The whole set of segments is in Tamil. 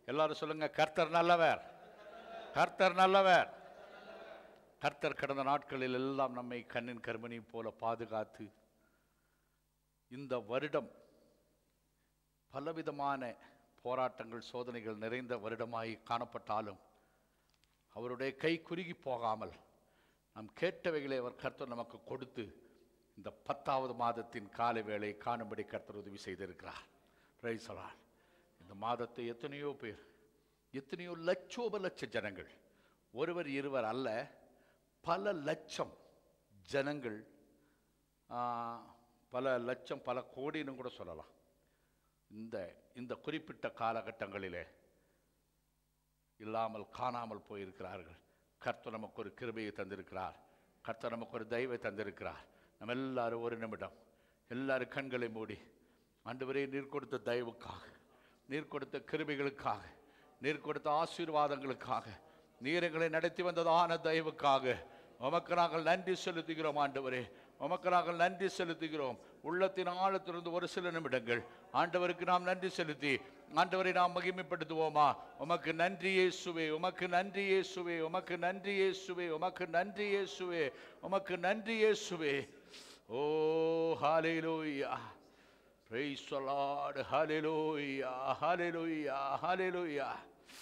எல்லாரும் சொல்லுங்க கர்த்தர் நல்லவர் கர்த்தர் நல்லவர் கர்த்தர் கடந்த நாட்களில் எல்லாம் நம்மை கண்ணின் கருமணி போல பாதுகாத்து இந்த வருடம் பலவிதமான போராட்டங்கள் சோதனைகள் நிறைந்த வருடமாய் காணப்பட்டாலும் அவருடைய கை குறுகி போகாமல் நாம் கேட்டவைகளை அவர் கர்த்தர் நமக்கு கொடுத்து இந்த பத்தாவது மாதத்தின் காலை வேளை காணும்படி கர்த்தர் உதவி செய்திருக்கிறார் Praise the Lord. இந்த மாதத்தை எத்தனையோ பேர் எத்தனையோ லட்சோப லட்ச ஜனங்கள் ஒருவர் இருவர் அல்ல பல லட்சம் ஜனங்கள் ஆ, பல லட்சம் பல கோடின்னு கூட சொல்லலாம் இந்த இந்த குறிப்பிட்ட காலகட்டங்களிலே இல்லாமல் காணாமல் போயிருக்கிறார்கள் கர்த்தர் நமக்கு ஒரு கிருபையை தந்திருக்கிறார் கர்த்தர் நமக்கு ஒரு தெய்வை தந்திருக்கிறார் நம்ம எல்லாரும் ஒரு நிமிடம் எல்லாரும் கண்களை மூடி ஆண்டவரே நீர் கொடுத்த தயவுக்காக நீர் கொடுத்த கிருபைகளுக்காக நீர் கொடுத்த ஆசீர்வாதங்களுக்காக நீர் எங்களை நடத்தி வந்ததான தயவுக்காக உமக்கு நாங்கள் நன்றி செலுத்துகிறோம் ஆண்டவரே உமக்கு நாங்கள் நன்றி செலுத்துகிறோம் உள்ளத்தின் ஆழத்திலிருந்து ஒரு சில நிமிடங்கள் ஆண்டவருக்கு நாம் நன்றி செலுத்தி ஆண்டவரை நாம் மகிமைப்படுத்துவோமா உமக்கு நன்றி இயேசுவே உமக்கு நன்றி இயேசுவே உமக்கு நன்றி இயேசுவே உமக்கு நன்றி இயேசுவே உமக்கு நன்றி இயேசுவே ஓ ஹalleluya praise the lord hallelujah hallelujah hallelujah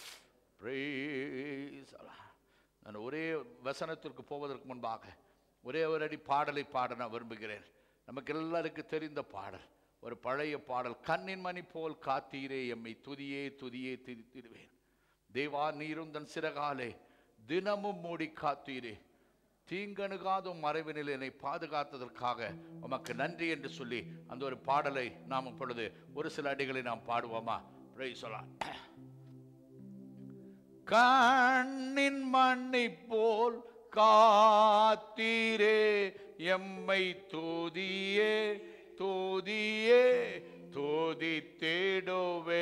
praise the Lord. நான் ஒரே வசனத்திற்கு போவதற்கு முன்பாக ஒரே ஒரு அடி பாடலை பாட நான் விரும்புகிறேன் நமக்கு எல்லாருக்கும் தெரிந்த பாடல் ஒரு பழைய பாடல் கண்ணின் மணி போல் காத்தீரே எம்மை துதியே துதியே துதித்திடுவேன் தேவா நீருந்தன் சிறகாலே தினமும் மூடி காத்தீரே தீங்கணுகாதும் மறைவினில் என்னை பாதுகாத்ததற்காக உமக்கு நன்றி என்று சொல்லி அந்த ஒரு பாடலை நாம் இப்பொழுது ஒரு சில அடிகளை நாம் பாடுவோமா Praise the Lord. கண்ணின் மண்ணை போல் காத்தீரே எம்மை தூதியே தூதியே தூதி தேடுவே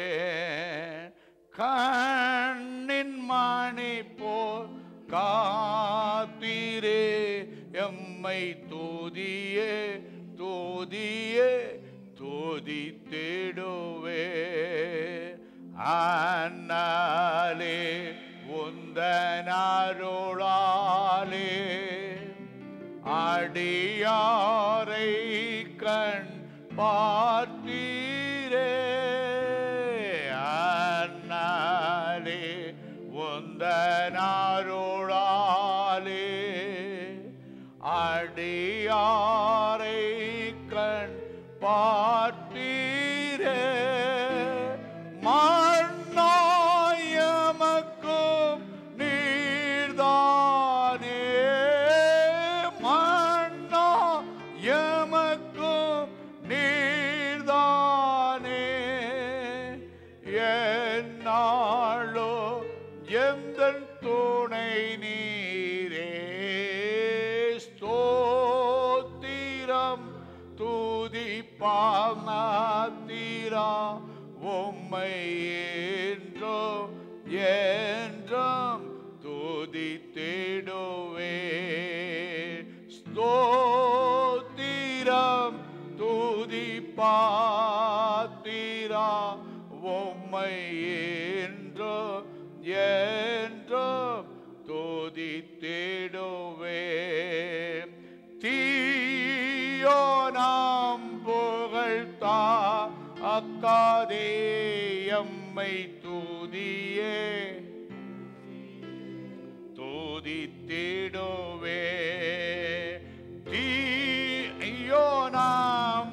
கண்ணின் மணி போல் காத்தீரே எம்மை தூதியே தூதியே தூதி தேடுவே அண்ணாலே உந்தனருளாலே அடியாரை கண் பார்த்தீரே அண்ணாலே உந்தனருளாலே அடியாரை கண் பார்த்தீரே மண்ணாயமக்கும் நீர்தானே மண்ணாயமக்கும் நீர்தானே என்னாளோ எந்த துணை நீரே ஸ்தோத்திரம் துதி பாமாத்திரா உம்மை என்றும் என்றும் துதி தேடுவே ஸ்தோத்திரம் துதி பாத்திரா உம்மை என்றும் என்றும் துதி தேடுவே தீயோ நாம் புகழ்த்தா அக்காதே எம்மை தூதியே தூதி தேடுவே தீயோ நாம்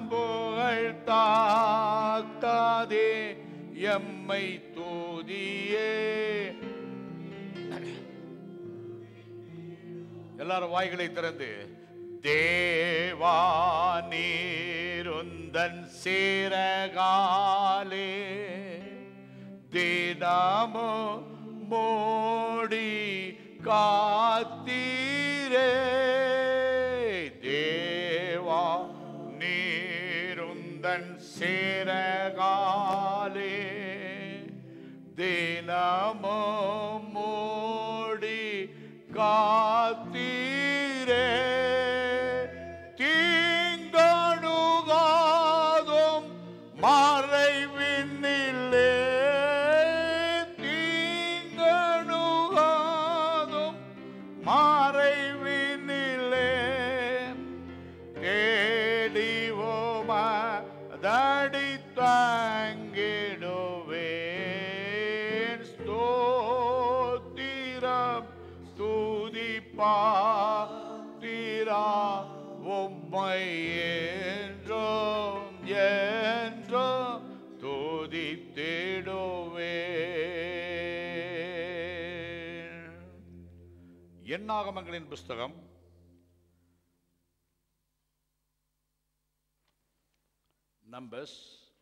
புகழ்த்தாக்காதே எம்மை தூதியே எல்லாரும் வாய்களை திறந்து தேவா நீருந்தன் சீரகாலே தினமோ மோடி காத்தீரே தேவா நீருந்தன் சீரகாலே தினமோ மூடி காத்தீரே தீங்கணுகாதும் மறைவினிலே தீ எண்ணாகமங்களின் புஸ்தகம் நம்பர்ஸ்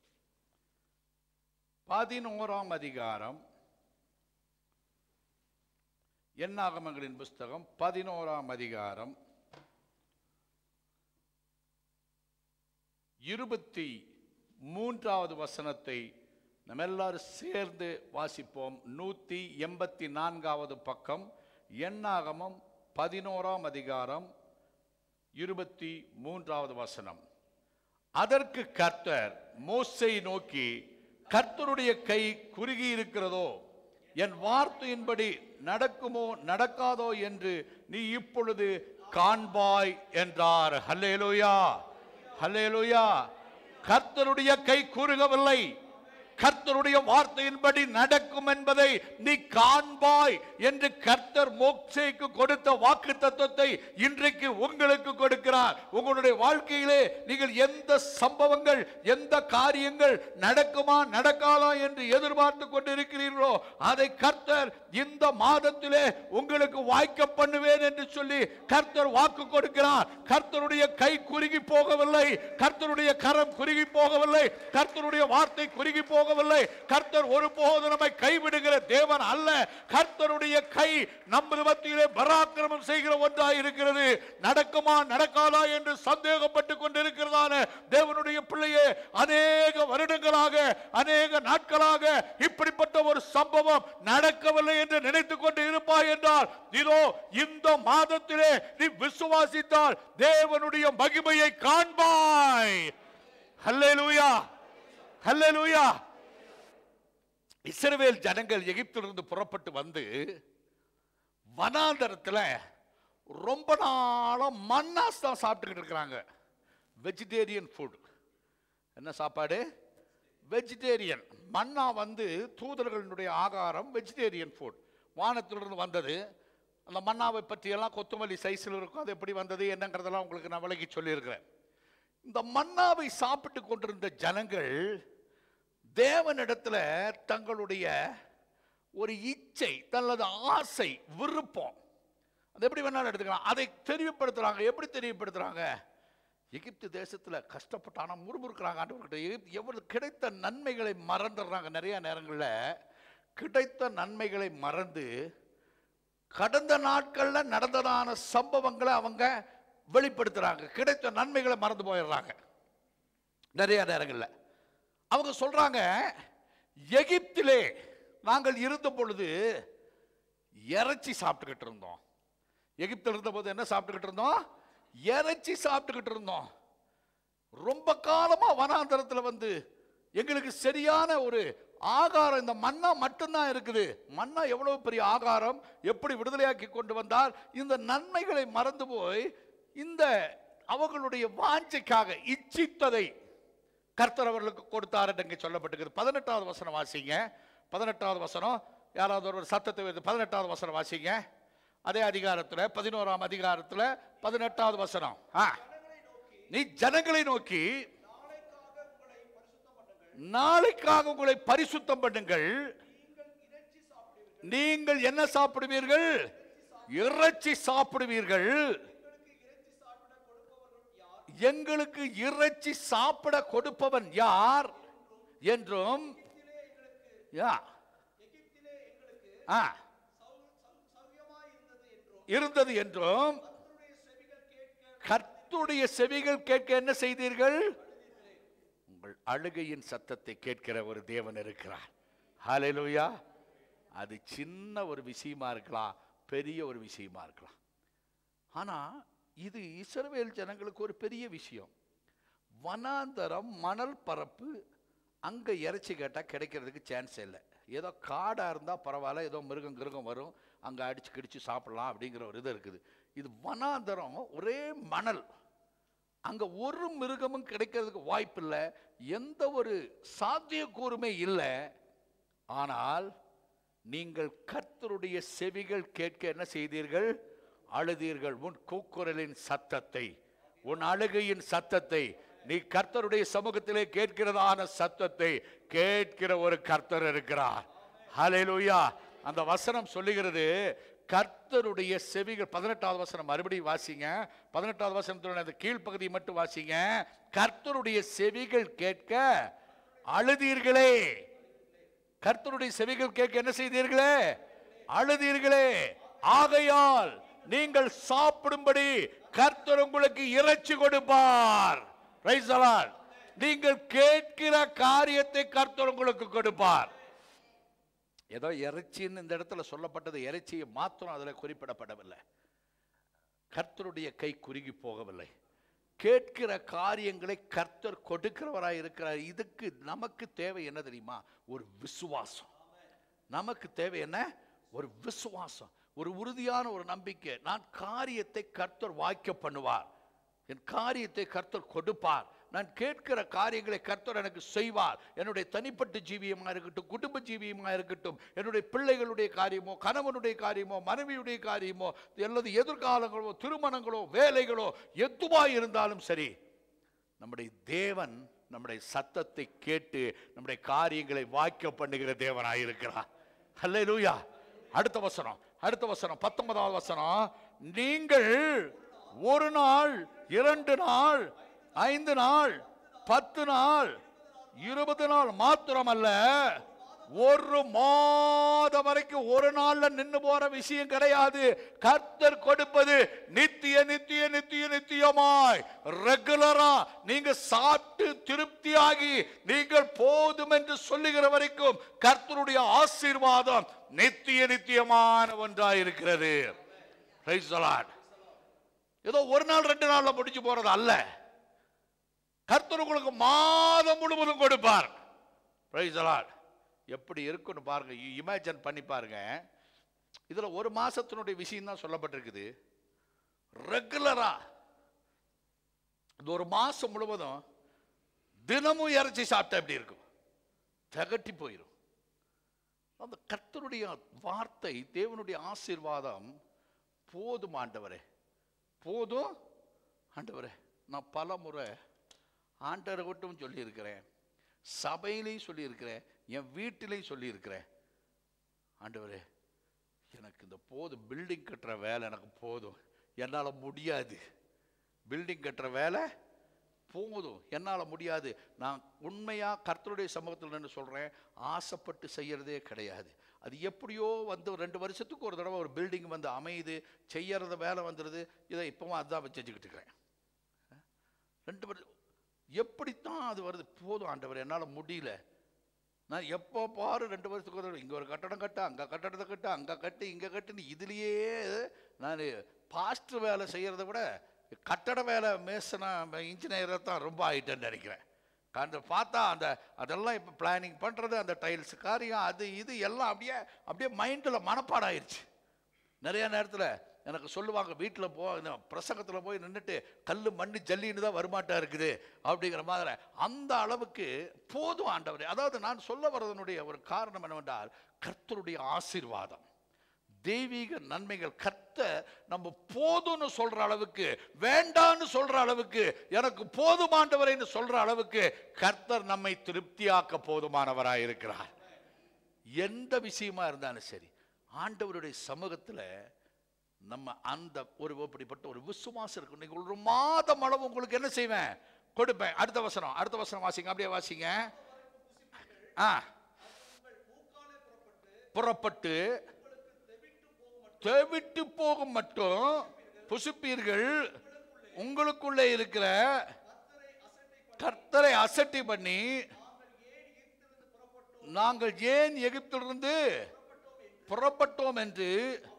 பதினோராம் அதிகாரம் எண்ணாகமங்களின் புஸ்தகம் பதினோராம் அதிகாரம் இருபத்தி மூன்றாவது வசனத்தை நம்ம எல்லாரும் சேர்ந்து வாசிப்போம் நூற்றி எண்பத்தி நான்காவது பக்கம் எண்ணாகமம் பதினோராம் அதிகாரம் இருபத்தி மூன்றாவது வசனம் அதற்கு கர்த்தர் மோசை நோக்கி கர்த்தருடைய கை குறுகி இருக்கிறதோ என் வார்த்தையின்படி நடக்குமோ நடக்காதோ என்று நீ இப்பொழுது காண்பாய் என்றார் ஹல்லேலூயா ஹல்லேலூயா கர்த்தருடைய கை கூறுகவில்லை கர்த்தருடைய வார்த்தையின்படி நடக்கும் என்பதை நீ காண்பாய் என்று கர்த்தர் மோக்சேக்கு கொடுத்த வாக்கு தத்துவத்தை இன்றைக்கு உங்களுக்கு கொடுக்கிறார் உங்களுடைய வாழ்க்கையிலே நீங்கள் எந்த சம்பவங்கள் எந்த காரியங்கள் நடக்குமா நடக்காதா என்று எதிர்பார்த்து கொண்டிருக்கிறீர்களோ அதை கர்த்தர் இந்த மாதத்திலே உங்களுக்கு வாய்க்க பண்ணுவேன் என்று சொல்லி கர்த்தர் வாக்கு கொடுக்கிறார் கர்த்தருடைய கை குறுகி போகவில்லை கர்த்தருடைய கரம் குறுகி போகவில்லை கர்த்தருடைய வார்த்தை குறுகி போகவில்லை கர்த்தர் ஒருபோது நம்மை கைவிடுகிற தேவன் அல்ல கர்த்தருடைய கை நமது மத்தியிலே பராக்கிரமம் செய்கிற ஒன்றாய் இருக்கிறது நடக்குமா நடக்காதா என்று சந்தேகப்பட்டு கொண்டிருக்கிறதான தேவனுடைய பிள்ளையே அநேக வருடங்களாக அநேக நாட்களாக இப்படிப்பட்ட ஒரு சம்பவம் நடக்கவில்லை என்று நினைத்துக் கொண்டு இருப்பாய் என்றால் இதோ இந்த மாதத்திலே நீ விசுவாசித்தால் தேவனுடைய மகிமையை காண்பாய் ஹல்லேலூயா ஹல்லேலூயா இஸ்ரவேல் ஜனங்கள் எகிப்திலிருந்து புறப்பட்டு வந்து வனாந்தரத்தில் ரொம்ப நாளாக மன்னாஸ் தான் சாப்பிட்டுக்கிட்டு இருக்கிறாங்க வெஜிடேரியன் ஃபுட் என்ன சாப்பாடு வெஜிடேரியன் மன்னா வந்து தூதர்களுடைய ஆகாரம் வெஜிடேரியன் ஃபுட் வானத்திலிருந்து வந்தது அந்த மன்னாவை பற்றியெல்லாம் கொத்துமல்லி சைஸில் இருக்கும் அது எப்படி வந்தது என்னங்கிறதெல்லாம் உங்களுக்கு நான் விளக்கி சொல்லியிருக்கிறேன் இந்த மன்னாவை சாப்பிட்டு கொண்டிருந்த ஜனங்கள் தேவனிடத்துல தங்களுடைய ஒரு இச்சை தனது ஆசை விருப்பம் அது எப்படி வேணாலும் எடுத்துக்கலாம் அதை தெரியப்படுத்துறாங்க எப்படி தெரியப்படுத்துறாங்க எகிப்து தேசத்துல கஷ்டப்பட்டு ஆனால் முறுமுறுக்கிறாங்க ஆண்டவர்கிட்ட எகிப்து எவ்வளவு கிடைத்த நன்மைகளை மறந்துடுறாங்க நிறைய நேரங்களில் கிடைத்த நன்மைகளை மறந்து கடந்த நாட்கள்ல நடந்ததான சம்பவங்களை அவங்க வெளிப்படுத்துறாங்க கிடைத்த நன்மைகளை மறந்து போயிடுறாங்க நிறைய நேரங்களில் அவங்க சொல்றாங்க எகிப்திலே நாங்கள் இருந்த பொழுது இறைச்சி சாப்பிட்டுக்கிட்டு இருந்தோம் எகிப்தில் இருந்தபோது என்ன சாப்பிட்டுக்கிட்டு இருந்தோம் இறைச்சி சாப்பிட்டுக்கிட்டு இருந்தோம் ரொம்ப காலமா வனாந்தரத்தில் வந்து எங்களுக்கு சரியான ஒரு ஆகாரம் இந்த மண்ணா மட்டும்தான் இருக்குது மண்ணா எவ்வளவு பெரிய ஆகாரம் எப்படி விடுதலையாக்கி கொண்டு வந்தால் இந்த நன்மைகளை மறந்து போய் இந்த அவர்களுடைய வாஞ்சைக்காக இச்சித்ததை கர்த்தர் அவர்களுக்கு கொடுத்தார் என்று இங்கே சொல்லப்பட்டிருக்கிறது பதினெட்டாவது வசனம் வாசிங்க பதினெட்டாவது வசனம் யாராவது ஒரு சத்தத்தை வைத்து பதினெட்டாவது வசனம் வாசிங்க அதே அதிகாரத்தில் பதினோராம் அதிகாரத்தில் பதினெட்டாவது வசனம் ஆ நீ ஜனங்களை நோக்கி நாளைக்காக உங்களை பரிசுத்தம் பண்ணுங்கள் நீங்கள் என்ன சாப்பிடுவீர்கள் இறைச்சி சாப்பிடுவீர்கள் எங்களுக்கு இறைச்சி சாப்பிட கொடுப்பவன் யார் என்றும் யா ஆ இருந்தது என்றும் கர்த்துடைய செவிகள் கேட்க என்ன செய்தீர்கள் உங்கள் அழுகையின் சத்தத்தை கேட்கிற ஒரு தேவன் இருக்கிறார் ஹalleluya அது சின்ன ஒரு விஷயமா இருக்கலாம் பெரிய ஒரு விஷயமா இருக்கலாம் ஆனா இது இஸ்ரவேல் ஜனங்களுக்கு ஒரு பெரிய விஷயம் வனாந்தரம் மணல் பரப்பு அங்கே இறைச்சி கேட்டால் கிடைக்கிறதுக்கு சான்ஸ் இல்லை ஏதோ காடாக இருந்தால் பரவாயில்ல ஏதோ மிருகம் கிருகம் வரும் அங்கே அடிச்சு கிடிச்சு சாப்பிடலாம் அப்படிங்கிற ஒரு இது இருக்குது இது வனாந்தரம் ஒரே மணல் அங்கே ஒரு மிருகமும் கிடைக்கிறதுக்கு வாய்ப்பில்லை எந்த ஒரு சாத்தியக்கூறுமே இல்லை ஆனால் நீங்கள் கர்த்தருடைய செவிகள் கேட்க என்ன செய்தீர்கள் அழுதீர்கள் உன் கூக்குரலின் சத்தத்தை உன் அழுகையின் சத்தத்தை நீ கர்த்தருடைய சமூகத்திலே கேட்கிறதான சத்தத்தை கேட்கிற ஒரு கர்த்தர் இருக்கிறார் ஹalleluya அந்த வசனம் சொல்லுகிறது கர்த்தருடைய செவிகள் பதினெட்டாவது வசனம் மறுபடியும் வாசிங்க பதினெட்டாவது வசனத்தோட அந்த கீழ்ப்பகுதியை மட்டும் வாசிங்க கர்த்தருடைய செவிகள் கேட்க அழுதீர்களே கர்த்தருடைய செவிகள் கேட்க என்ன செய்தீர்களே அழுதீர்களே ஆகையால் நீங்கள் சாப்பிடும்படி கர்த்தர் உங்களுக்கு இறைச்சி கொடுப்பார் Praise the Lord. நீங்கள் கேட்கிற காரியத்தை கர்த்தர் உங்களுக்கு கொடுப்பார் ஏதோ இறைச்சின்னு இந்த இடத்துல சொல்லப்பட்டது இறைச்சியை மாத்திரம் அதில் குறிப்பிடப்படவில்லை கர்த்தருடைய கை குறுகி போகவில்லை கேட்கிற காரியங்களை கர்த்தர் கொடுக்கிறவராய் இருக்கிறார் இதுக்கு நமக்கு தேவை என்ன தெரியுமா ஒரு விசுவாசம் நமக்கு தேவை என்ன ஒரு விசுவாசம் ஒரு உறுதியான ஒரு நம்பிக்கை நான் காரியத்தை கர்த்தர் வாய்க்க பண்ணுவார் என் காரியத்தை கர்த்தர் கொடுப்பார் நான் கேட்கிற காரியங்களை கர்த்தர் எனக்கு செய்வார் என்னுடைய தனிப்பட்ட ஜீவியமா இருக்கட்டும் குடும்ப ஜீவியமா இருக்கட்டும் என்னுடைய பிள்ளைகளுடைய காரியமோ கணவனுடைய காரியமோ மனைவியுடைய காரியமோ அல்லது எதிர்காலங்களோ திருமணங்களோ வேலைகளோ எதுவா இருந்தாலும் சரி நம்முடைய தேவன் நம்முடைய சத்தத்தை கேட்டு நம்முடைய காரியங்களை வாய்க்க பண்ணுகிற தேவனாய் இருக்கிறார் அல்லேலூயா அடுத்த வசனம் அடுத்த வசனம் பத்தொன்பதாவது வசனம் நீங்கள் ஒரு நாள் இரண்டு நாள் ஐந்து நாள் பத்து நாள் இருபது நாள் மாத்திரமல்ல ஒரு மாதம் வரைக்கும் ஒரு நாள்ல நின்னு போற விஷயம் கிடையாது கர்த்தர் கொடுப்பது நித்திய நித்திய நித்திய நித்தியமாய் ரெகுலரா நீங்க சாப்பிட்டு திருப்தியாகி நீங்கள் போதும் என்று சொல்லுகிற வரைக்கும் கர்த்தருடைய ஆசீர்வாதம் நித்திய நித்தியமான ஒன்றாய் இருக்கிறது Praise the Lord. ஏதோ ஒரு நாள் ரெண்டு நாள்ல முடிச்சு போறது அல்ல கர்த்தர் உங்களுக்கு மாதம் முழுவதும் கொடுப்பார் Praise the Lord. எப்படி இருக்குன்னு பாருங்க இமேஜின் பண்ணி பாருங்க இதுல ஒரு மாசத்தினுடைய விஷயம் தான் சொல்லப்பட்டிருக்குது ரெகுலரா இந்த ஒரு மாசம் முழுவதும் தினமும் இறைச்சி சாப்பிட்டா எப்படி இருக்கும் திகட்டி போயிடும் அந்த கர்த்தருடைய வார்த்தை தேவனுடைய ஆசீர்வாதம் போதும் ஆண்டவரே போதும் ஆண்டவரே நான் பல முறை ஆண்டவரை மட்டும் சொல்லியிருக்கிறேன் சபையிலையும் சொல்லியிருக்கிறேன் என் வீட்டிலையும் சொல்லியிருக்கிறேன் ஆண்டவரே எனக்கு இந்த போதும் பில்டிங் கட்டுற வேலை எனக்கு போதும் என்னால் முடியாது பில்டிங் கட்டுற வேலை போதும் என்னால் முடியாது நான் உண்மையாக கர்த்தருடைய சமூகத்தில் நின்று சொல்கிறேன் ஆசைப்பட்டு செய்யறதே கிடையாது அது எப்படியோ வந்து ஒரு ரெண்டு வருஷத்துக்கு ஒரு தடவை ஒரு பில்டிங் வந்து அமையுது செய்யறது வேலை வந்துடுது இதை இப்போவும் அதுதான் வச்சு செஞ்சுக்கிட்டு இருக்கிறேன் ரெண்டு வருஷம் எப்படித்தான் அது வருது போதும் ஆண்டவர் என்னால் முடியல நான் எப்போ பாரு ரெண்டு வருஷத்துக்கு ஒரு தடவை இங்கே ஒரு கட்டடம் கட்ட அங்கே கட்டடத்தை கட்ட அங்கே கட்டு இங்கே கட்டுன்னு இதுலேயே நான் பாஸ்டர் வேலை செய்கிறத விட கட்டட வேலை மேசனா இன்ஜினியரை தான் ரொம்ப ஆயிட்டேன்னு நினைக்கிறேன் அந்த பார்த்தா அந்த அதெல்லாம் இப்போ பிளானிங் பண்ணுறது அந்த டைல்ஸ் காரியம் அது இது எல்லாம் அப்படியே அப்படியே மைண்டில் மனப்பாடம் ஆயிடுச்சு நிறைய நேரத்தில் எனக்கு சொல்லுவாங்க வீட்டில் போ பிரசங்கத்தில் போய் நின்றுட்டு கல் மண்ணு ஜல்லின்னு தான் வருமாட்டா இருக்குது அப்படிங்கிற மாதிரி அந்த அளவுக்கு போதும் ஆண்டவரே அதாவது நான் சொல்ல வர்றதனுடைய ஒரு காரணம் என்னவென்றால் கர்த்தருடைய ஆசீர்வாதம் தெய்வீக நன்மைகள் கர்த்த நம்ம போதும்னு சொல்ற அளவுக்கு வேண்டான்னு சொல்ற அளவுக்கு எனக்கு போதுமாண்டவரைன்னு சொல்ற அளவுக்கு கர்த்தர் நம்மை திருப்தியாக்க போதுமானவராய் இருக்கிறார் எந்த விஷயமா இருந்தாலும் சரி ஆண்டவருடைய சமூகத்துல நம்ம அந்த ஒரு அப்படிப்பட்ட ஒரு விசுவாசம் இருக்கு நீங்க ஒரு மாதம் அளவு உங்களுக்கு என்ன செய்வேன் கொடுப்பேன் அடுத்த வசனம் அடுத்த வசனம் வாசிங்க அப்படியே வாசிங்க ஆ புறப்பட்டு தெவிட்டு போகும் மட்டும் புசுப்பீர்கள் உங்களுக்குள்ளே இருக்கிற கர்த்தரை அசட்டி பண்ணி நாங்கள் ஏன் எகிப்திலிருந்து புறப்பட்டோம் என்று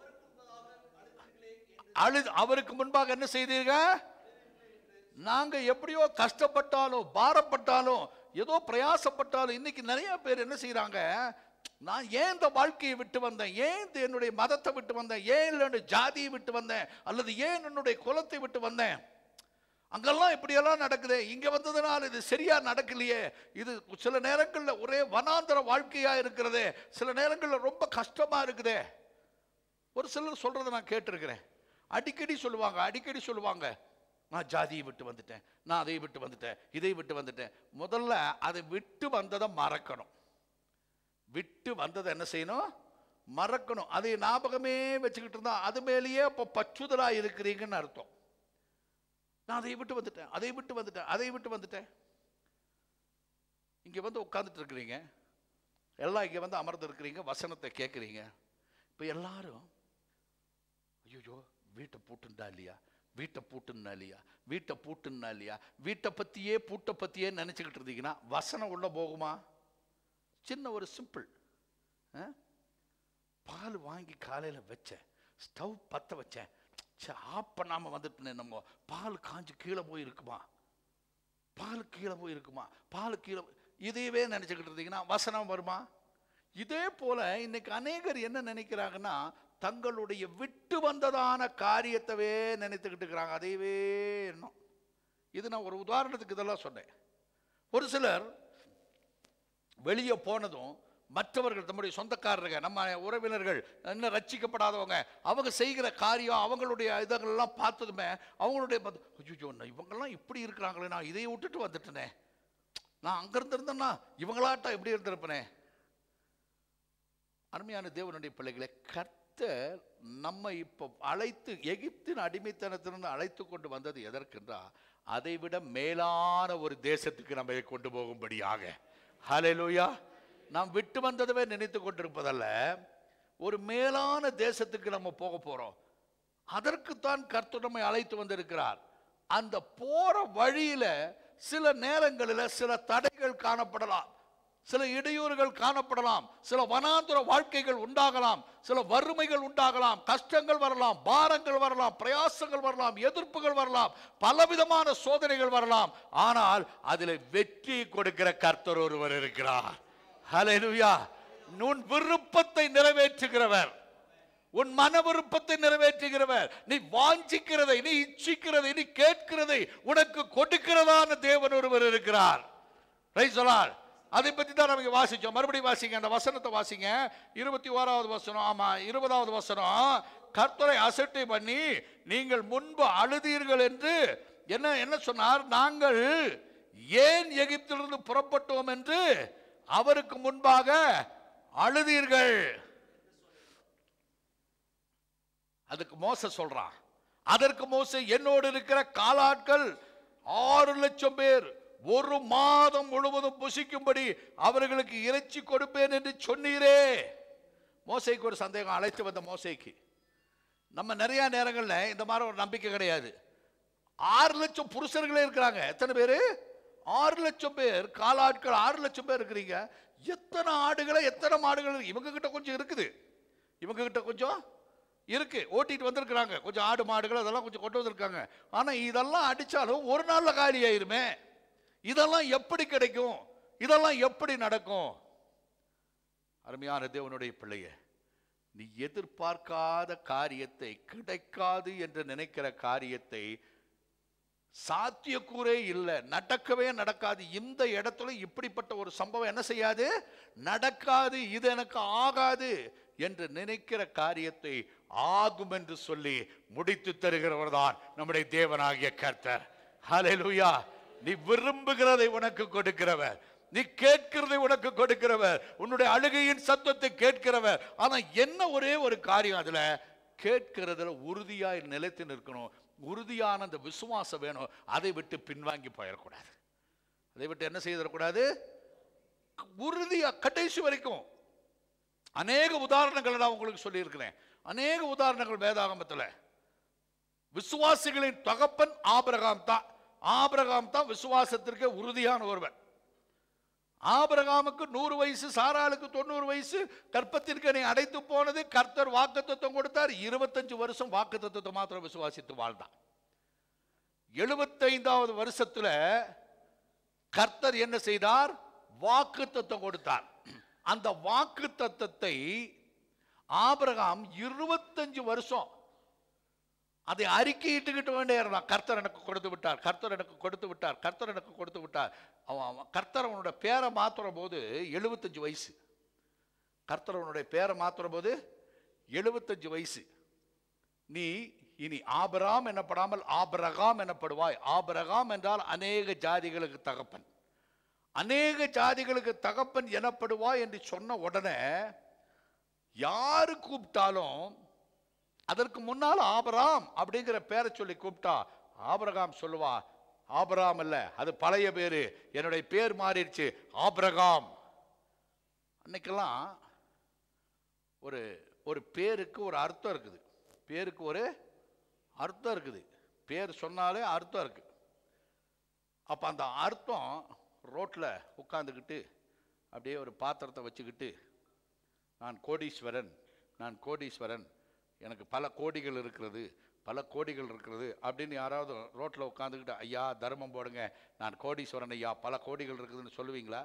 அழு அவருக்கு முன்பாக என்ன செய்தீர்கள் நாங்க எப்படியோ கஷ்டப்பட்டாலும் பாரப்பட்டாலும் ஏதோ பிரயாசப்பட்டாலும் இன்னைக்கு நிறைய பேர் என்ன செய்றாங்க நான் ஏன் இந்த வாழ்க்கையை விட்டு வந்தேன் ஏன் இந்த என்னுடைய மதத்தை விட்டு வந்தேன் ஏன் என்னுடைய ஜாதியை விட்டு வந்தேன் அல்லது ஏன் என்னுடைய குலத்தை விட்டு வந்தேன் அங்கெல்லாம் இப்படியெல்லாம் நடக்குது இங்க வந்ததுனால இது சரியா நடக்கலையே இது சில நேரங்கள்ல ஒரே வனாந்தர வாழ்க்கையா இருக்கிறதே சில நேரங்கள்ல ரொம்ப கஷ்டமா இருக்குதே ஒரு சிலர் சொல்றதை நான் கேட்டிருக்கிறேன் அடிக்கடி சொல்லுவாங்க அடிக்கடி சொல்லுவாங்க நான் ஜாதியை விட்டு வந்துட்டேன் நான் அதை விட்டு வந்துட்டேன் இதை விட்டு வந்துட்டேன் முதல்ல அதை விட்டு வந்ததை மறக்கணும் விட்டு வந்ததை என்ன செய்யணும் மறக்கணும் அதை ஞாபகமே வச்சுக்கிட்டு இருந்தா அது மேலேயே இப்போ பச்சுதலா இருக்கிறீங்கன்னு அர்த்தம் நான் அதை விட்டு வந்துட்டேன் அதை விட்டு வந்துட்டேன் அதை விட்டு வந்துட்டேன் இங்க வந்து உட்கார்ந்துட்டு இருக்கிறீங்க எல்லாம் இங்க வந்து அமர்ந்து இருக்கிறீங்க வசனத்தை கேட்குறீங்க இப்போ எல்லாரும் ஐயோ வீட்டை பூட்டுண்டா இல்லையா வீட்டை பூட்டுன்னா இல்லையா வீட்டை பூட்டுன்னா இல்லையா வீட்டை பத்தியே பூட்டை பத்தியே நினைச்சுக்கிட்டு இருந்தீங்கன்னா வசனம் உள்ள போகுமா சின்ன ஒரு சிம்பிள் பால் வாங்கி காலையில வச்சேன் ஸ்டவ் பத்த வச்சேன் ச்சே, ஆஃப் பண்ணாம வந்துட்டு நம்ம பால் காஞ்சு கீழே போய் இருக்குமா பால் கீழே போய் இருக்குமா பால் கீழே போய்- இதையவே நினைச்சுக்கிட்டு இருந்தீங்கன்னா வசனம் வருமா இதே போல இன்னைக்கு அநேகர் என்ன நினைக்கிறாங்கன்னா தங்களுடைய விட்டு வந்ததான காரியத்தவே நினைத்துக்கிட்டு இருக்கிறாங்க அதையவே எண்ணம் இது நான் ஒரு உதாரணத்துக்கு இதெல்லாம் சொன்னேன் ஒரு சிலர் வெளியே போனதும் மற்றவர்கள் நம்முடைய சொந்தக்காரருங்க நம்ம உறவினர்கள் இன்னும் ரட்சிக்கப்படாதவங்க அவங்க செய்கிற காரியம் அவங்களுடைய இதெல்லாம் பார்த்ததுமே அவங்களுடைய ஐயோ இவங்கெல்லாம் இப்படி இருக்கிறாங்களே நான் இதை விட்டுட்டு வந்துட்டேனே நான் அங்க இருந்திருந்தேன்னா இவங்களாட்டா எப்படி இருந்திருப்பனே அருமையான தேவனுடைய பிள்ளைகளை கர்த்தர் நம்ம இப்போ அழைத்து எகிப்தின் அடிமைத்தனத்திலிருந்து அழைத்து கொண்டு வந்தது எதற்கென்றா அதை விட மேலான ஒரு தேசத்துக்கு நம்மை கொண்டு போகும்படியாக ஹalleluya நாம் விட்டு வந்ததவே நினைத்து கொண்டிருப்பதல்ல ஒரு மேலான தேசத்துக்கு நம்ம போக போறோம் அதற்குத்தான் கர்த்தர் நம்மை அழைத்து வந்திருக்கிறார் அந்த போற வழியில சில நேரங்களில் சில தடைகள் காணப்படலாம் சில இடையூறுகள் காணப்படலாம் சில வனாந்திர வாழ்க்கைகள் உண்டாகலாம் சில வறுமைகள் உண்டாகலாம் கஷ்டங்கள் வரலாம் பாரங்கள் வரலாம் பிரயாசங்கள் வரலாம் எதிர்ப்புகள் வரலாம் பலவிதமான சோதனைகள் வரலாம் ஆனால் அதில் வெற்றி கொடுக்கிற கர்த்தர் ஒருவர் இருக்கிறார் ஹalleluya உன் விருப்பத்தை நிறைவேற்றுகிறவர் உன் மன விருப்பத்தை நிறைவேற்றுகிறவர் நீ வாஞ்சிக்கிறதை நீ இச்சிக்கிறதை நீ கேட்கிறதை உனக்கு கொடுக்கிறதான தேவன் ஒருவர் இருக்கிறார் Praise the Lord. அதை பற்றி தான் நமக்கு வாசிச்சோம் மறுபடியும் வாசிங்க அந்த வசனத்தை வாசிங்க இருபத்தி ஓராவது வசனம் ஆமா இருபதாவது வசனம் கர்த்தரை அசட்டை பண்ணி நீங்கள் முன்பு அழுதீர்கள் என்று என்ன என்ன சொன்னார் நாங்கள் ஏன் எகிப்திலிருந்து புறப்பட்டோம் என்று அவருக்கு முன்பாக அழுதீர்கள் அதுக்கு மோச சொல்றான் அதற்கு மோச என்னோடு இருக்கிற காலாட்கள் ஆறு லட்சம் பேர் ஒரு மாதம் முழுவதும் புசிக்கும்படி அவர்களுக்கு இறைச்சி கொடுப்பேன் என்று சொன்னீரே மோசைக்கு ஒரு சந்தேகம் அழைத்து வந்த மோசைக்கு நம்ம நிறைய நேரங்கள்ல இந்த மாதிரி ஒரு நம்பிக்கை கிடையாது ஆறு லட்சம் புருஷர்களே இருக்கிறாங்க எத்தனை பேரு ஆறு லட்சம் பேர் காலாட்கள் ஆறு லட்சம் பேர் இருக்கிறீங்க எத்தனை ஆடுகளை எத்தனை மாடுகள் இருக்கு? இவங்க கிட்ட கொஞ்சம் இருக்குது இவங்க கிட்ட கொஞ்சம் இருக்கு ஓட்டிட்டு வந்திருக்கிறாங்க கொஞ்சம் ஆடு மாடுகள் அதெல்லாம் கொஞ்சம் கொண்டு வந்திருக்காங்க ஆனா இதெல்லாம் அடிச்சாலும் ஒரு நாள்ல காலி ஆயிருமே இதெல்லாம் எப்படி கிடைக்கும் இதெல்லாம் எப்படி நடக்கும் அருமையான தேவனுடைய பிள்ளையே நீ எதிர்பார்க்காத காரியத்தை கிடைக்காது என்று நினைக்கிற காரியத்தை சாத்தியக்கூறே இல்லை நடக்கவே நடக்காது இந்த இடத்துல இப்படிப்பட்ட ஒரு சம்பவம் என்ன செய்யாது நடக்காது இது எனக்கு ஆகாது என்று நினைக்கிற காரியத்தை ஆகும் என்று சொல்லி முடித்து தருகிறவர் தான் நம்முடைய தேவனாகிய கர்த்தர் ஹalleluya நீ விரும்புகிறதை உனக்கு கொடுக்கிறவர் நீ கேட்கிறதை உனக்கு கொடுக்கிறவர் உன்னுடைய அழுகையின் சத்தத்தை கேட்கிறவர் ஆனா என்ன ஒரே ஒரு காரியம் அதுல கேட்கிறதுல உறுதியாய் நிலைத்து நிற்கணும் உறுதியான அந்த விசுவாசம் வேணும் அதை விட்டு பின்வாங்கி போயிடக்கூடாது அதை விட்டு என்ன செய்திடக்கூடாது உறுதியா கடைசி வரைக்கும் அநேக உதாரணங்களை நான் உங்களுக்கு சொல்லியிருக்கிறேன் அநேக உதாரணங்கள் வேதாகமத்தில் விசுவாசிகளின் தகப்பன் ஆபிரகாம் தான் ஆபிரகாம் தான் விசுவாசத்திற்கு உறுதியான ஒருவன் ஆபிரகாமுக்கு நூறு வயசு சாராளுக்கு தொண்ணூறு வயசு கற்பத்திற்கு நீ அடைத்து போனது கர்த்தர் வாக்குத்தத்தம் கொடுத்தார் இருபத்தஞ்சு வருஷம் வாக்குத்தத்தத்தை மாத்திரம் விசுவாசித்து வாழ்ந்தான் எழுபத்தைந்தாவது வருஷத்துல கர்த்தர் என்ன செய்தார் வாக்குத்தத்தம் கொடுத்தார் அந்த வாக்குத்தத்தத்தை ஆபிரகாம் இருபத்தஞ்சு வருஷம் அதை அறிக்கையிட்டுக்கிட்டு வேண்டே இருந்தான் கர்த்தர் எனக்கு கொடுத்து விட்டார் கர்த்தர் எனக்கு கொடுத்து விட்டார் கர்த்தர் எனக்கு கொடுத்து விட்டார் அவன் அவன் கர்த்தர் அவனோட பேரை மாத்துற போது எழுபத்தஞ்சு வயசு கர்த்தர் அவனுடைய பேரை மாத்துற போது எழுபத்தஞ்சு வயசு நீ இனி ஆபராம் எனப்படாமல் ஆபரகாம் எனப்படுவாய் ஆபரகாம் என்றால் அநேக ஜாதிகளுக்கு தகப்பன் அநேக ஜாதிகளுக்கு தகப்பன் எனப்படுவாய் என்று சொன்ன உடனே யார் யாரு கூப்பிட்டாலும் அதற்கு முன்னால் ஆபராம் அப்படிங்கிற பேரை சொல்லி கூப்பிட்டா ஆபிரகாம் சொல்லுவா ஆபராம் அல்ல அது பழைய பேரு என்னுடைய பேர் மாறிடுச்சு ஆபிரகாம் அன்னைக்கெல்லாம் ஒரு ஒரு பேருக்கு ஒரு அர்த்தம் இருக்குது பேருக்கு ஒரு அர்த்தம் இருக்குது பேர் சொன்னாலே அர்த்தம் இருக்கு அப்போ அந்த அர்த்தம் ரோட்டில் உட்காந்துக்கிட்டு அப்படியே ஒரு பாத்திரத்தை வச்சுக்கிட்டு நான் கோடீஸ்வரன் நான் கோடீஸ்வரன் எனக்கு பல கோடிகள் இருக்கிறது பல கோடிகள் இருக்கிறது அப்படின்னு யாராவது ரோட்டில் உட்காந்துக்கிட்டு ஐயா தர்மம் போடுங்க நான் கோடீஸ்வரன் ஐயா பல கோடிகள் இருக்குதுன்னு சொல்லுவீங்களா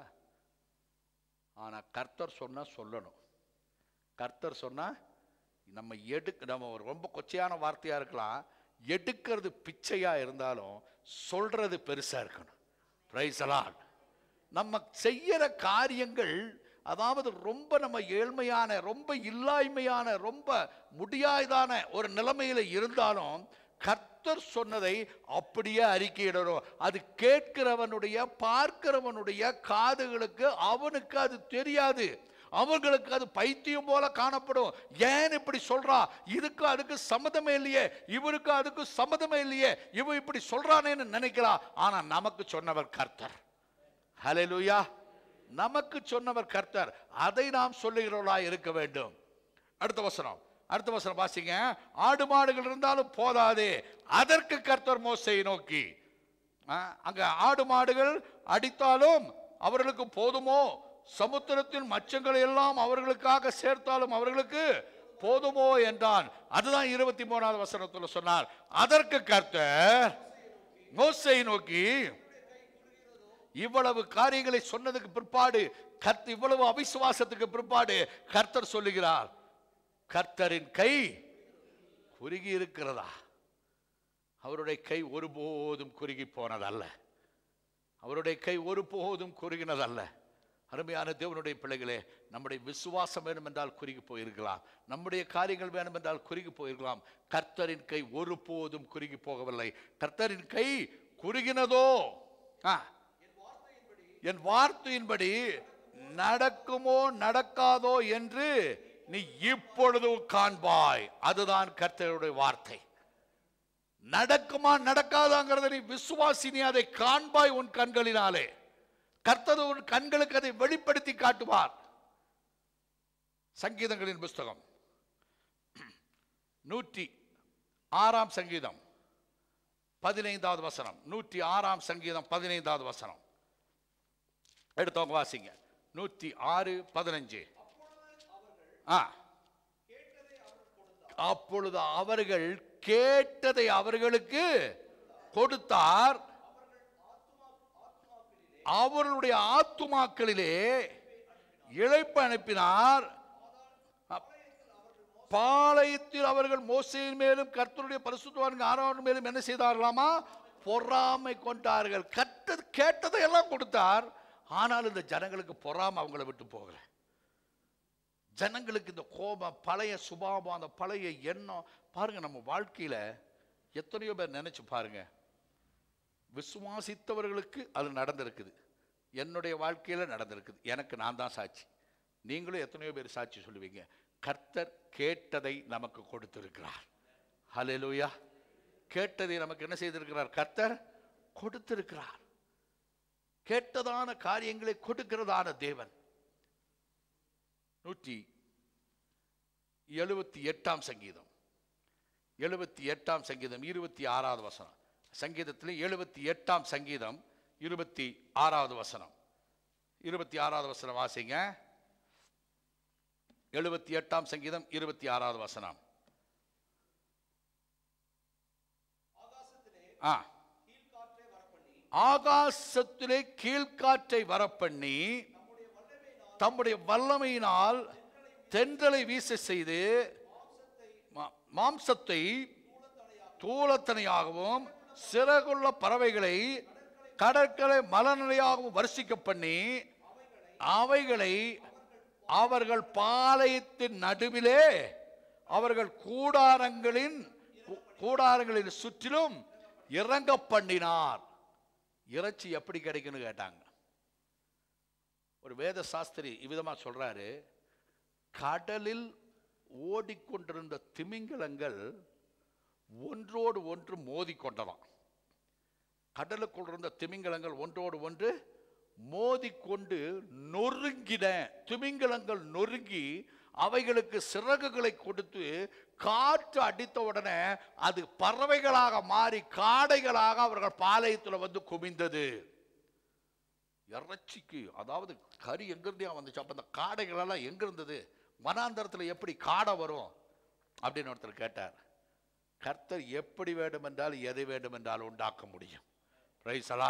ஆனால் கர்த்தர் சொன்னால் சொல்லணும் கர்த்தர் சொன்னால் நம்ம எடுக்க நம்ம ஒரு ரொம்ப கொச்சையான வார்த்தையாக இருக்கலாம் எடுக்கிறது பிச்சையாக இருந்தாலும் சொல்றது பெருசாக இருக்கணும் பிரைஸ் அலாட் நம்ம செய்யற காரியங்கள் அதாவது ரொம்ப நம்ம ஏழ்மையான ரொம்ப இல்லாய்மையான ரொம்ப முடியாததான ஒரு நிலைமையில இருந்தாலும் கர்த்தர் சொன்னதை அப்படியே அறிக்கையிடணும் அது கேட்கிறவனுடைய பார்க்கிறவனுடைய காதுகளுக்கு அவனுக்கு அது தெரியாது அவங்களுக்கு அது பைத்தியம் போல காணப்படும் ஏன் இப்படி சொல்றா இதுக்கு அதுக்கு சம்மதமே இல்லையே இவருக்கு அதுக்கு சம்மதமே இல்லையே இவ இப்படி சொல்றானேன்னு நினைக்கிறா ஆனா நமக்கு சொன்னவர் கர்த்தர் ஹalleluya நமக்கு சொன்னவர் கர்த்தர் அதை நாம் சொல்லுகிறவர்களா இருக்க வேண்டும் அடுத்த வசனம் அடுத்த வசனம் வாசிங்க ஆடு மாடுகள் இருந்தாலும் போதாதே அதற்கு கர்த்தர் மோசையை நோக்கி ஆ, அங்க ஆடு மாடுகள் அடித்தாலும் அவர்களுக்கு போதுமோ சமுத்திரத்தின் மச்சங்களை எல்லாம் அவர்களுக்காக சேர்த்தாலும் அவர்களுக்கு போதுமோ என்றான் அதுதான் இருபத்தி மூணாவது வசனத்துல சொன்னார் அதற்கு கர்த்தர் மோசையை நோக்கி இவ்வளவு காரியங்களை சொன்னதுக்கு பிற்பாடு கர்த்த இவ்வளவு அவிசுவாசத்துக்கு பிற்பாடு கர்த்தர் சொல்லுகிறார் கர்த்தரின் கை குறுகி இருக்கிறதா அவருடைய கை ஒருபோதும் குறுகி போனதல்ல அவருடைய கை ஒருபோதும் குறுகினதல்ல அருமையான தேவனுடைய பிள்ளைகளே நம்முடைய விசுவாசம் வேணும் என்றால் குறுகி போயிருக்கலாம் நம்முடைய காரியங்கள் வேணும் என்றால் குறுகி போயிருக்கலாம் கர்த்தரின் கை ஒருபோதும் குறுகி போகவில்லை கர்த்தரின் கை குறுகினதோ ஆ என் வார்த்தையின்படி நடக்குமோ நடக்காதோ என்று நீ இப்பொழுதும் காண்பாய் அதுதான் கர்த்தருடைய வார்த்தை நடக்குமா நடக்காதாங்கிறத நீ விசுவாசி நீ அதை காண்பாய் உன் கண்களினாலே கர்த்தர் உன் கண்களுக்கு அதை வெளிப்படுத்தி காட்டுவார் சங்கீதங்களின் புஸ்தகம் நூற்றி ஆறாம் சங்கீதம் பதினைந்தாவது வசனம் நூற்றி ஆறாம் சங்கீதம் பதினைந்தாவது வசனம் எடுத்தவங்க வாசிங்க நூற்றி ஆறு பதினஞ்சு ஆ அப்பொழுது அவர்கள் கேட்டதை அவர்களுக்கு கொடுத்தார் அவர்களுடைய ஆத்துமாக்களிலே இழைப்பு அனுப்பினார் அப்- பாளையத்தில் அவர்கள் மோசையின் மேலும் கர்த்தருடைய பரிசுத்தவான்கள் ஆரோன் மேலும் என்ன செய்தார்களாமா பொறாமை கொண்டார்கள் கட்டது கேட்டதை எல்லாம் கொடுத்தார் ஆனால் இந்த ஜனங்களுக்கு பொறாமை அவங்கள விட்டு போகல ஜனங்களுக்கு இந்த கோபம் பழைய சுபாவம் அந்த பழைய எண்ணம் பாருங்க நம்ம வாழ்க்கையில எத்தனையோ பேர் நினைச்சு பாருங்க விசுவாசித்தவர்களுக்கு அது நடந்திருக்குது என்னுடைய வாழ்க்கையில நடந்திருக்குது எனக்கு நான் தான் சாட்சி நீங்களும் எத்தனையோ பேர் சாட்சி சொல்லுவீங்க கர்த்தர் கேட்டதை நமக்கு கொடுத்திருக்கிறார் ஹalleluya கேட்டதை நமக்கு என்ன செய்திருக்கிறார் கர்த்தர் கொடுத்திருக்கிறார் கேட்டதான காரியங்களை கொடுக்கிறதான தேவன் நூற்றி எழுபத்தி எட்டாம் சங்கீதம் எழுபத்தி எட்டாம் சங்கீதம் இருபத்தி ஆறாவது வசனம் சங்கீதத்தில் எழுபத்தி எட்டாம் சங்கீதம் இருபத்தி ஆறாவது வசனம் இருபத்தி ஆறாவது வசனம் வாசிங்க எழுபத்தி எட்டாம் சங்கீதம் இருபத்தி ஆறாவது வசனம் ஆ ஆகாசத்திலே கீழ்காற்றை வரப்பண்ணி தம்முடைய வல்லமையினால் தென்றலை வீச செய்து மா- மாம்சத்தை தூளத்தனையாகவும் சிறகுள்ள பறவைகளை கடற்கரை மலநிலையாகவும் வர்ஷிக்க பண்ணி அவைகளை அவர்கள் பாளையத்தின் நடுவிலே அவர்கள் கூடாரங்களின் கூ- கூடாரங்களின் சுற்றிலும் இறங்க பண்ணினார் இறைச்சி எப்படி கிடைக்குன்னு கேட்டாங்க ஒரு வேத சாஸ்திரி இவ்விதமா சொல்றாரு கடலில் ஓடிக்கொண்டிருந்த திமிங்கலங்கள் ஒன்றோடு ஒன்று மோதிக்கொண்டதாம் கடலுக்குள் இருந்த திமிங்கலங்கள் ஒன்றோடு ஒன்று மோதிக்கொண்டு நொறுங்கின திமிங்கலங்கள் நொறுங்கி அவைகளுக்கு சிறகுகளை கொடுத்து காற்று அடித்த உடனே அது பறவைகளாக மாறி காடைகளாக அவர்கள் பாளையத்தில் வந்து குவிந்தது இறைச்சிக்கு அதாவது கறி எங்கிருந்தே வந்துச்சு அப்ப அந்த காடைகள் எல்லாம் எங்க இருந்தது வனாந்தரத்தில் எப்படி காடை வரும் அப்படின்னு ஒருத்தர் கேட்டார் கர்த்தர் எப்படி வேண்டுமென்றால் எதை வேண்டுமென்றால் உண்டாக்க முடியும் பிரைசலா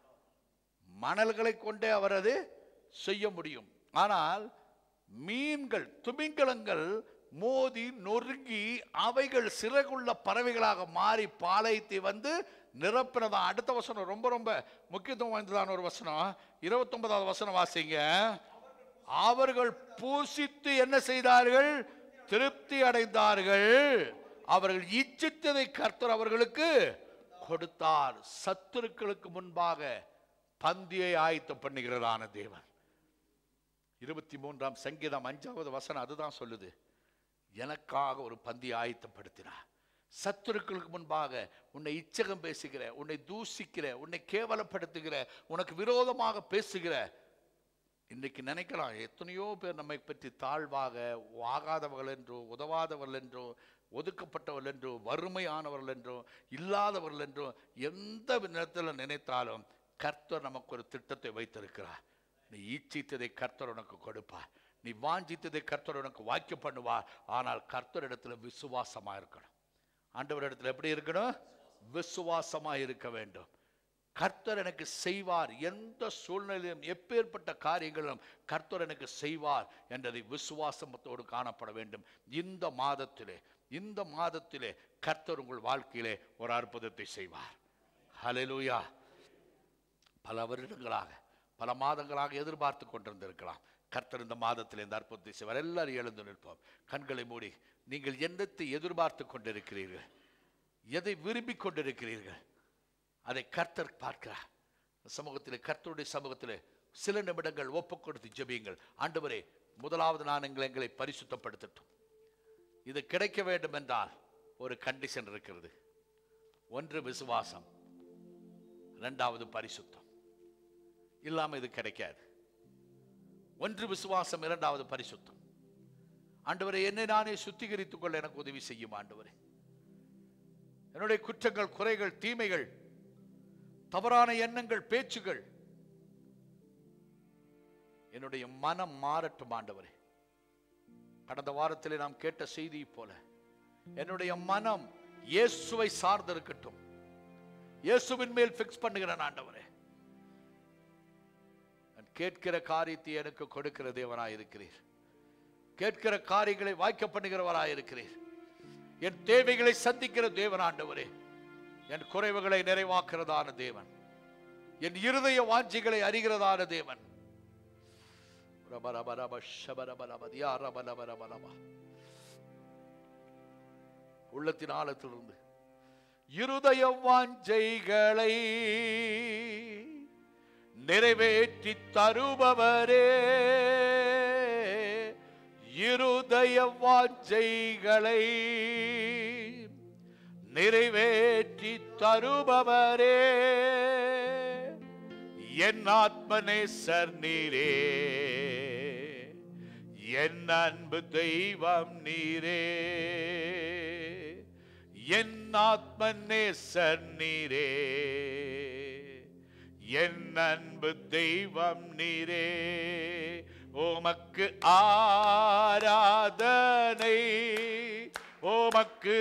மணல்களை கொண்டே அவர் அது செய்ய முடியும் ஆனால் மீன்கள் திமிங்கலங்கள் மோதி நொறுங்கி அவைகள் சிறகுள்ள பறவைகளாக மாறி பாளையத்தை வந்து நிரப்பினதான் அடுத்த வசனம் ரொம்ப ரொம்ப முக்கியத்துவம் வாய்ந்ததான ஒரு வசனம் இருபத்தொன்பதாவது வசனம் வாசிங்க அவர்கள் பூசித்து என்ன செய்தார்கள் திருப்தி அடைந்தார்கள் அவர்கள் இச்சித்ததை கர்த்தர் அவர்களுக்கு கொடுத்தார் சத்துருக்களுக்கு முன்பாக பந்தியை ஆயத்தம் பண்ணுகிறதான தேவன் இருபத்தி மூன்றாம் சங்கீதம் அஞ்சாவது வசனம் அதுதான் சொல்லுது எனக்காக ஒரு பந்தி ஆயத்தப்படுத்தினார் சத்துருக்களுக்கு முன்பாக உன்னை இச்சகம் பேசுகிற உன்னை தூசிக்கிற உன்னை கேவலப்படுத்துகிற உனக்கு விரோதமாக பேசுகிற இன்னைக்கு நினைக்கலாம் எத்தனையோ பேர் நம்மை பற்றி தாழ்வாக ஆகாதவர்கள் என்றோ உதவாதவர்கள் என்றோ ஒதுக்கப்பட்டவர்கள் என்றோ வறுமையானவர்கள் என்றோ இல்லாதவர்கள் என்றோ எந்த நேரத்தில் நினைத்தாலும் கர்த்தர் நமக்கு ஒரு திட்டத்தை வைத்திருக்கிறார் நீ ஈச்சித்ததை கர்த்தர் உனக்கு கொடுப்பார் நீ வாஞ்சித்ததை கர்த்தர் உனக்கு வாக்கிய பண்ணுவார் ஆனால் கர்த்தர் இடத்துல விசுவாசமா இருக்கணும் ஆண்டவர் இடத்துல எப்படி இருக்கணும் விசுவாசமா இருக்க வேண்டும் கர்த்தர் எனக்கு செய்வார் எந்த சூழ்நிலையிலும் எப்பேற்பட்ட காரியங்களும் கர்த்தர் எனக்கு செய்வார் என்றதை விசுவாசத்தோடு காணப்பட வேண்டும் இந்த மாதத்திலே இந்த மாதத்திலே கர்த்தர் உங்கள் வாழ்க்கையிலே ஒரு அற்புதத்தை செய்வார் ஹalleluya பல வருடங்களாக பல மாதங்களாக எதிர்பார்த்து கொண்டிருந்திருக்கலாம் கர்த்தர் இந்த மாதத்தில் இந்த அற்புதத்தை செய்வார் எல்லாரும் எழுந்து நிற்போம் கண்களை மூடி நீங்கள் என்னத்தை எதிர்பார்த்து கொண்டிருக்கிறீர்கள் எதை விரும்பி கொண்டிருக்கிறீர்கள் அதை கர்த்தர் பார்க்கிறார் சமூகத்திலே கர்த்தருடைய சமூகத்திலே சில நிமிடங்கள் ஒப்பு கொடுத்து ஜெபியுங்கள் ஆண்டவரே முதலாவது நான் எங்களை எங்களை பரிசுத்தப்படுத்தட்டும் இது கிடைக்க வேண்டும் என்றால் ஒரு கண்டிஷன் இருக்கிறது ஒன்று விசுவாசம் இரண்டாவது பரிசுத்தம் இல்லாம இது கிடைக்காது ஒன்று விசுவாசம் இரண்டாவது பரிசுத்தம் ஆண்டவரே என்னை நானே சுத்திகரித்துக் கொள்ள எனக்கு உதவி செய்யும் ஆண்டவரே என்னுடைய குற்றங்கள் குறைகள் தீமைகள் தவறான எண்ணங்கள் பேச்சுகள் என்னுடைய மனம் மாறட்டும் ஆண்டவரே கடந்த வாரத்திலே நாம் கேட்ட செய்தியை போல என்னுடைய மனம் இயேசுவை சார்ந்திருக்கட்டும் இயேசுவின் மேல் ஃபிக்ஸ் பண்ணுகிறேன் ஆண்டவரே நான் கேட்கிற காரியத்தை எனக்கு கொடுக்கிற தேவனாய் இருக்கிறீர் கேட்கிற காரியங்களை வாய்க்க பண்ணுகிறவராய் இருக்கிறீர் என் தேவைகளை சந்திக்கிற தேவன் ஆண்டவரே என் குறைவுகளை நிறைவாக்குறதான தேவன் என் இருதய வாஞ்சிகளை அறிகிறதான தேவன் ரபரபரப ஷபரபரப தியாரபலபரபலப. உள்ளத்தின் ஆழத்திலிருந்து இருதய வாஞ்சைகளை நிறைவேற்றி தருபவரே இருதய வாஞ்சைகளை நிறைவேற்றி தருபவரே என் ஆத்மநேசர் நீரே என் அன்பு தெய்வம் நீரே என் ஆத்மநேசர் நீரே என் அன்பு தெய்வம் நீரே உமக்கு ஆராதனை உமக்கு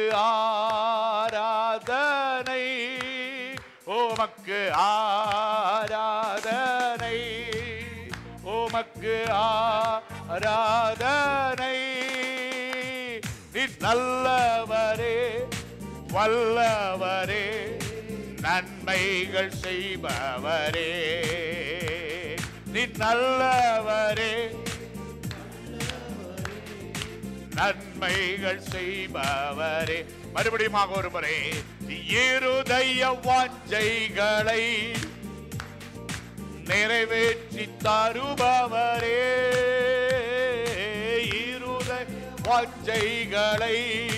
ஆராதனை உமக்கு ஆராதனை உமக்கு ஆராதனை நீ நல்லவரே வல்லவரே நன்மைகள் செய்பவரே நீ நல்லவரே நன்மைகள் செய்பவரே மறுபடியும் ஒரு முறை இருதய வாஞ்சைகளை நிறைவேற்றி தருபவரே இருதய வாஞ்சைகளை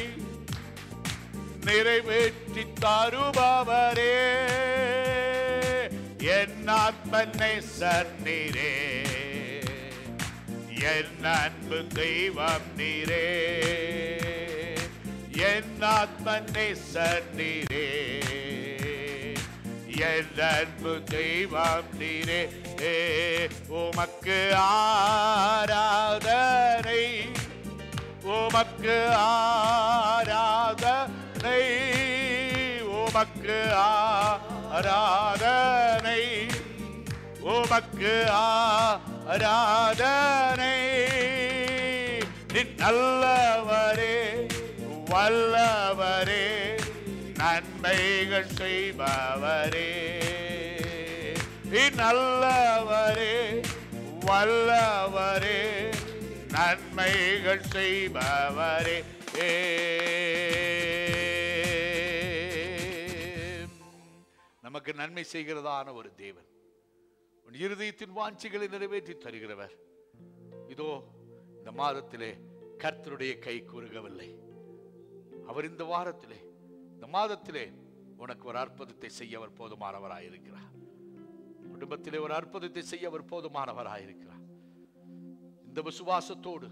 நிறைவேற்றி தருபவரே என் ஆத்மனை சன்னீரே என் அன்பு தெய்வம் நீரே என் ஆத்மனை சன்னீரே என் அன்பு தெய்வம் நீரே ஏ, உமக்கு ஆராதனை உமக்கு ஆராதனை உமக்கு ஆராதனை உமக்கு ஆராதனை நீ நல்லவரே வல்லவரே நன்மைகள் செய்பவரே நீ நல்லவரே வல்லவரே நன்மைகள் செய்பவரே ஏ. நமக்கு நன்மை செய்கிறதான ஒரு தேவன் உன் இருதயத்தின் வாஞ்சிகளை நிறைவேற்றி தருகிறவர் இதோ இந்த மாதத்திலே கர்த்தருடைய கை கூறுகவில்லை அவர் இந்த வாரத்திலே இந்த மாதத்திலே உனக்கு ஒரு அற்புதத்தை செய்ய அவர் போதுமானவராயிருக்கிறார் குடும்பத்திலே ஒரு அற்புதத்தை செய்ய அவர் போதுமானவராயிருக்கிறார் இந்த விசுவாசத்தோடு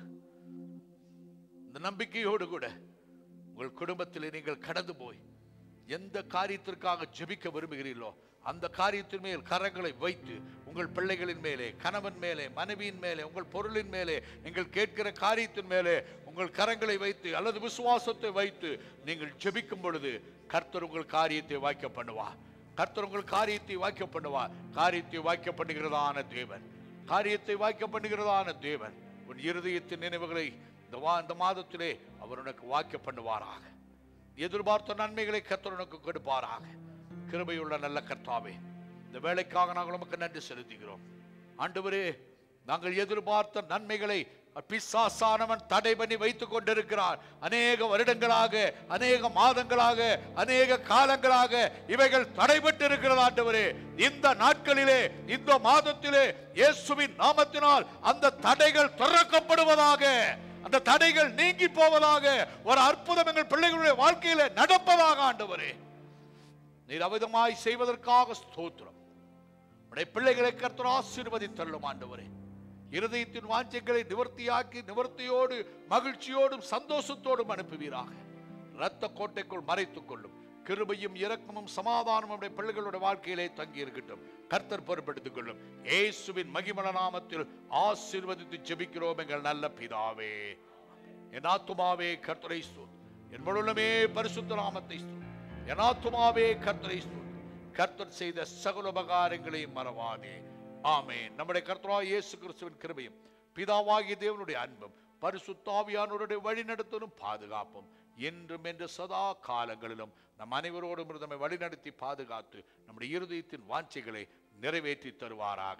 இந்த நம்பிக்கையோடு கூட உங்கள் குடும்பத்திலே நீங்கள் கடந்து போய் எந்த காரியத்திற்காக ஜெபிக்க விரும்புகிறீர்களோ அந்த காரியத்தின் மேல் கரங்களை வைத்து உங்கள் பிள்ளைகளின் மேலே கணவன் மேலே மனைவியின் மேலே உங்கள் பொருளின் மேலே நீங்கள் கேட்கிற காரியத்தின் மேலே உங்கள் கரங்களை வைத்து அல்லது விசுவாசத்தை வைத்து நீங்கள் ஜெபிக்கும் பொழுது கர்த்தர் உங்கள் காரியத்தை வாய்க்க பண்ணுவார் கர்த்தர் உங்கள் காரியத்தை வாய்க்க பண்ணுவார் காரியத்தை வாய்க்க பண்ணுகிறதான தேவன் காரியத்தை வாய்க்க பண்ணுகிறதான தேவன் உன் இருதயத்தின் நினைவுகளை இந்த வா இந்த மாதத்திலே அவர் உனக்கு வாய்க்க பண்ணுவாராக எதிர்பார்த்த நன்மைகளை கர்த்தர் உனக்கு கொடுப்பாராக கிருபையுள்ள நல்ல கர்த்தாவே இந்த வேலைக்காக நாங்கள் உமக்கு நன்றி செலுத்துகிறோம் ஆண்டவரே நாங்கள் எதிர்பார்த்த நன்மைகளை பிசாசானவன் தடை பண்ணி வைத்துக் கொண்டிருக்கிறார் அநேக வருடங்களாக அநேக மாதங்களாக அநேக காலங்களாக இவைகள் தடைபட்டு இருக்கிறது ஆண்டவரே இந்த நாட்களிலே இந்த மாதத்திலே இயேசுவின் நாமத்தினால் அந்த தடைகள் திறக்கப்படுவதாக அந்த தடைகள் நீங்கி போவதாக ஒரு அற்புதம் எங்கள் பிள்ளைகளுடைய வாழ்க்கையில நடப்பதாக ஆண்டவரே நீர் அவிதமாய் செய்வதற்காக ஸ்தோத்திரம் உடைய பிள்ளைகளை கர்த்தர் ஆசீர்வதித்தள்ளும் ஆண்டவரே இருதயத்தின் வாஞ்சைகளை நிவர்த்தியாக்கி நிவர்த்தியோடு மகிழ்ச்சியோடும் சந்தோஷத்தோடும் அனுப்புவீராக இரத்த கோட்டைக்குள் மறைத்துக் கொள்ளும் கிருபையும் இரக்கமும் சமாதானமும் நம்முடைய பிள்ளைகளுடைய வாழ்க்கையிலே தங்கி இருக்கட்டும் கர்த்தர் பொறுப்பெடுத்துக் கொள்ளும் இயேசுவின் மகிமல நாமத்தில் ஆசீர்வதித்து ஜெபிக்கிறோம் எங்கள் நல்ல பிதாவே என் ஆத்துமாவே கர்த்தரை ஸ்தோத் என் முழுமே பரிசுத்த நாமத்தை ஸ்தோத் என் ஆத்துமாவே கர்த்தரை ஸ்தோத் கர்த்தர் செய்த சகல உபகாரங்களையும் மறவாதே ஆமென் நம்முடைய கர்த்தராகிய இயேசு கிறிஸ்துவின் கிருபையும் பிதாவாகிய தேவனுடைய அன்பும் பரிசுத்தாவியானவருடைய வழிநடத்தலும் பாதுகாப்பும் என்றும் என்று சதா காலங்களிலும் நம் அனைவரோடும் இருந்து நம்மை வழிநடத்தி பாதுகாத்து நம்முடைய இருதயத்தின் வாஞ்சைகளை நிறைவேற்றி தருவாராக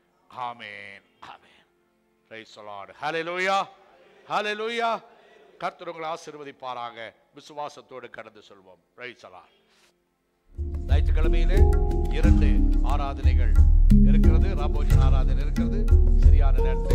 ஆமென் ஆமென் Praise the Lord. Hallelujah. Hallelujah. கர்த்தர் உங்களை ஆசீர்வதிப்பாராக விசுவாசத்தோடு கடந்து சொல்வோம் Praise the Lord. ஞாயிற்றுக்கிழமையிலே இரண்டு ஆராதனைகள் இருக்கிறது ராபோஜன் ஆராதனை இருக்கிறது சரியான நேரத்தில்